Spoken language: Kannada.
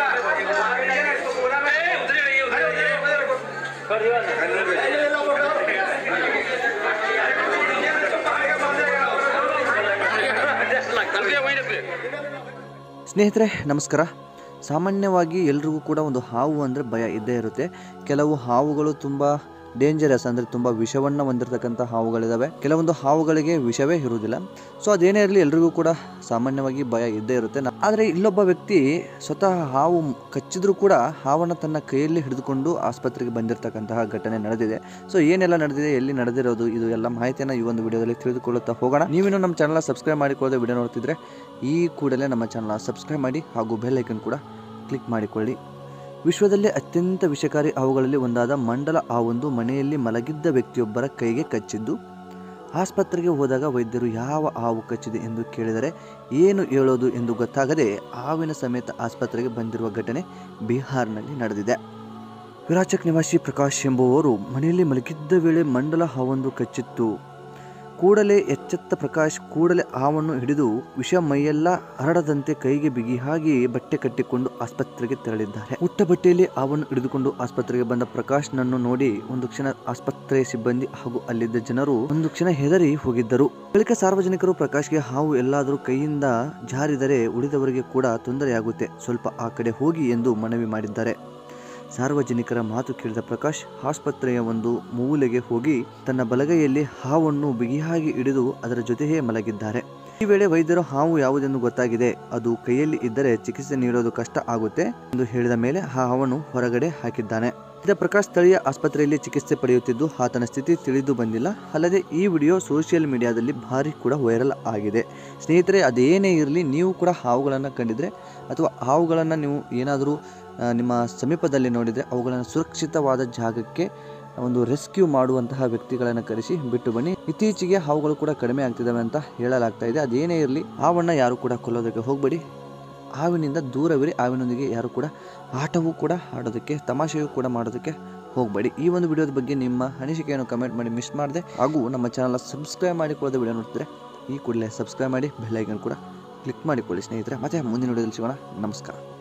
ಸ್ನೇಹಿತರೆ ನಮಸ್ಕಾರ ಸಾಮಾನ್ಯವಾಗಿ ಎಲ್ರಿಗೂ ಕೂಡ ಒಂದು ಹಾವು ಅಂದರೆ ಭಯ ಇದ್ದೇ ಇರುತ್ತೆ ಕೆಲವು ಹಾವುಗಳು ತುಂಬ ಡೇಂಜರಸ್ ಅಂದರೆ ತುಂಬ ವಿಷವನ್ನು ಹೊಂದಿರತಕ್ಕಂಥ ಹಾವುಗಳಿದ್ದಾವೆ ಕೆಲವೊಂದು ಹಾವುಗಳಿಗೆ ವಿಷವೇ ಇರುವುದಿಲ್ಲ ಸೊ ಅದೇನೇ ಇರಲಿ ಎಲ್ರಿಗೂ ಕೂಡ ಸಾಮಾನ್ಯವಾಗಿ ಭಯ ಇದ್ದೇ ಇರುತ್ತೆ ನ- ಆದರೆ ಇಲ್ಲೊಬ್ಬ ವ್ಯಕ್ತಿ ಸ್ವತಃ ಹಾವು ಕಚ್ಚಿದ್ರೂ ಕೂಡ ಹಾವನ್ನು ತನ್ನ ಕೈಯಲ್ಲಿ ಹಿಡಿದುಕೊಂಡು ಆಸ್ಪತ್ರೆಗೆ ಬಂದಿರತಕ್ಕಂತಹ ಘಟನೆ ನಡೆದಿದೆ ಸೊ ಏನೆಲ್ಲ ನಡೆದಿದೆ ಎಲ್ಲಿ ನಡೆದಿರೋದು ಇದು ಎಲ್ಲ ಮಾಹಿತಿಯನ್ನು ಈ ಒಂದು ವಿಡಿಯೋದಲ್ಲಿ ತಿಳಿದುಕೊಳ್ಳುತ್ತಾ ಹೋಗೋಣ ನೀವಿನ್ನು ನಮ್ಮ ಚಾನಲ್ ಸಬ್ಸ್ಕ್ರೈಬ್ ಮಾಡಿಕೊಳ್ಳದೆ ವಿಡಿಯೋ ನೋಡ್ತಿದ್ರೆ ಈ ಕೂಡಲೇ ನಮ್ಮ ಚಾನಲ್ ಸಬ್ಸ್ಕ್ರೈಬ್ ಮಾಡಿ ಹಾಗೂ ಬೆಲ್ ಐಕನ್ ಕೂಡ ಕ್ಲಿಕ್ ಮಾಡಿಕೊಳ್ಳಿ ವಿಶ್ವದಲ್ಲೇ ಅತ್ಯಂತ ವಿಷಕಾರಿ ಹಾವುಗಳಲ್ಲಿ ಒಂದಾದ ಮಂಡಲ ಹಾವೊಂದು ಮನೆಯಲ್ಲಿ ಮಲಗಿದ್ದ ವ್ಯಕ್ತಿಯೊಬ್ಬರ ಕೈಗೆ ಕಚ್ಚಿದ್ದು ಆಸ್ಪತ್ರೆಗೆ ಹೋದಾಗ ವೈದ್ಯರು ಯಾವ ಹಾವು ಕಚ್ಚಿದೆ ಎಂದು ಕೇಳಿದರೆ ಏನು ಹೇಳೋದು ಎಂದು ಗೊತ್ತಾಗದೆ ಹಾವಿನ ಸಮೇತ ಆಸ್ಪತ್ರೆಗೆ ಬಂದಿರುವ ಘಟನೆ ಬಿಹಾರ್ನಲ್ಲಿ ನಡೆದಿದೆ ವಿರಾಚಕ್ ನಿವಾಸಿ ಪ್ರಕಾಶ್ ಎಂಬುವವರು ಮನೆಯಲ್ಲಿ ಮಲಗಿದ್ದ ವೇಳೆ ಮಂಡಲ ಹಾವೊಂದು ಕಚ್ಚಿತ್ತು ಕೂಡಲೇ ಎಚ್ಚೆತ್ತ ಪ್ರಕಾಶ್ ಕೂಡಲೇ ಹಾವನ್ನು ಹಿಡಿದು ವಿಷ ಮೈಯೆಲ್ಲ ಹರಡದಂತೆ ಕೈಗೆ ಬಿಗಿಯಾಗಿ ಬಟ್ಟೆ ಕಟ್ಟಿಕೊಂಡು ಆಸ್ಪತ್ರೆಗೆ ತೆರಳಿದ್ದಾರೆ ಉಟ್ಟ ಬಟ್ಟೆಯಲ್ಲಿ ಹಾವನ್ನು ಹಿಡಿದುಕೊಂಡು ಆಸ್ಪತ್ರೆಗೆ ಬಂದ ಪ್ರಕಾಶ್ನನ್ನು ನೋಡಿ ಒಂದು ಕ್ಷಣ ಆಸ್ಪತ್ರೆಯ ಸಿಬ್ಬಂದಿ ಹಾಗೂ ಅಲ್ಲಿದ್ದ ಜನರು ಒಂದು ಕ್ಷಣ ಹೆದರಿ ಹೋಗಿದ್ದರು ಬಳಿಕ ಸಾರ್ವಜನಿಕರು ಪ್ರಕಾಶ್ಗೆ ಹಾವು ಎಲ್ಲಾದರೂ ಕೈಯಿಂದ ಜಾರಿದರೆ ಉಳಿದವರಿಗೆ ಕೂಡ ತೊಂದರೆಯಾಗುತ್ತೆ ಸ್ವಲ್ಪ ಆ ಕಡೆ ಹೋಗಿ ಎಂದು ಮನವಿ ಮಾಡಿದ್ದಾರೆ ಸಾರ್ವಜನಿಕರ ಮಾತು ಕೇಳಿದ ಪ್ರಕಾಶ್ ಆಸ್ಪತ್ರೆಯ ಒಂದು ಮೂಲೆಗೆ ಹೋಗಿ ತನ್ನ ಬಲಗೈಯಲ್ಲಿ ಹಾವನ್ನು ಬಿಗಿಯಾಗಿ ಹಿಡಿದು ಅದರ ಜೊತೆಯೇ ಮಲಗಿದ್ದಾರೆ ಈ ವೇಳೆ ವೈದ್ಯರು ಹಾವು ಯಾವುದೆಂದು ಗೊತ್ತಾಗಿದೆ ಅದು ಕೈಯಲ್ಲಿ ಇದ್ದರೆ ಚಿಕಿತ್ಸೆ ನೀಡೋದು ಕಷ್ಟ ಆಗುತ್ತೆ ಎಂದು ಹೇಳಿದ ಮೇಲೆ ಆ ಹಾವನ್ನು ಹೊರಗಡೆ ಹಾಕಿದ್ದಾನೆ ಇದ ಪ್ರಕಾಶ್ ಸ್ಥಳೀಯ ಆಸ್ಪತ್ರೆಯಲ್ಲಿ ಚಿಕಿತ್ಸೆ ಪಡೆಯುತ್ತಿದ್ದು ಆತನ ಸ್ಥಿತಿ ತಿಳಿದು ಬಂದಿಲ್ಲ ಅಲ್ಲದೆ ಈ ವಿಡಿಯೋ ಸೋಷಿಯಲ್ ಮೀಡಿಯಾದಲ್ಲಿ ಭಾರಿ ಕೂಡ ವೈರಲ್ ಆಗಿದೆ ಸ್ನೇಹಿತರೆ ಅದೇನೇ ಇರಲಿ ನೀವು ಕೂಡ ಹಾವುಗಳನ್ನು ಕಂಡಿದ್ರೆ ಅಥವಾ ಹಾವುಗಳನ್ನು ನೀವು ಏನಾದರೂ ಆ, ನಿಮ್ಮ ಸಮೀಪದಲ್ಲಿ ನೋಡಿದರೆ ಅವುಗಳನ್ನು ಸುರಕ್ಷಿತವಾದ ಜಾಗಕ್ಕೆ ಒಂದು ರೆಸ್ಕ್ಯೂ ಮಾಡುವಂತಹ ವ್ಯಕ್ತಿಗಳನ್ನು ಕರೆಸಿ ಬಿಟ್ಟು ಬನ್ನಿ ಇತ್ತೀಚೆಗೆ ಹಾವುಗಳು ಕೂಡ ಕಡಿಮೆ ಆಗ್ತಿದ್ದಾವೆ ಅಂತ ಹೇಳಲಾಗ್ತಾ ಇದೆ ಅದೇನೇ ಇರಲಿ ಹಾವನ್ನು ಯಾರು ಕೂಡ ಕೊಲ್ಲೋದಕ್ಕೆ ಹೋಗಬೇಡಿ ಹಾವಿನಿಂದ ದೂರವಿರಿ ಹಾವಿನೊಂದಿಗೆ ಯಾರು ಕೂಡ ಆಟವೂ ಕೂಡ ಆಡೋದಕ್ಕೆ ತಮಾಷೆಯೂ ಕೂಡ ಮಾಡೋದಕ್ಕೆ ಹೋಗಬೇಡಿ ಈ ಒಂದು ವಿಡಿಯೋದ ಬಗ್ಗೆ ನಿಮ್ಮ ಅನಿಸಿಕೆಯನ್ನು ಕಮೆಂಟ್ ಮಾಡಿ ಮಿಸ್ ಮಾಡಿದೆ ಹಾಗೂ ನಮ್ಮ ಚಾನಲ್ ಸಬ್ಸ್ಕ್ರೈಬ್ ಮಾಡಿಕೊಳ್ಳದೆ ವಿಡಿಯೋ ನೋಡ್ತಿದ್ರೆ ಈ ಕೂಡಲೇ ಸಬ್ಸ್ಕ್ರೈಬ್ ಮಾಡಿ ಬೆಲ್ ಐಕನ್ ಕೂಡ ಕ್ಲಿಕ್ ಮಾಡಿಕೊಳ್ಳಿ ಸ್ನೇಹಿತರೆ ಮತ್ತೆ ಮುಂದಿನ ವಿಡಿಯೋದಲ್ಲಿ ಸಿಗೋಣ ನಮಸ್ಕಾರ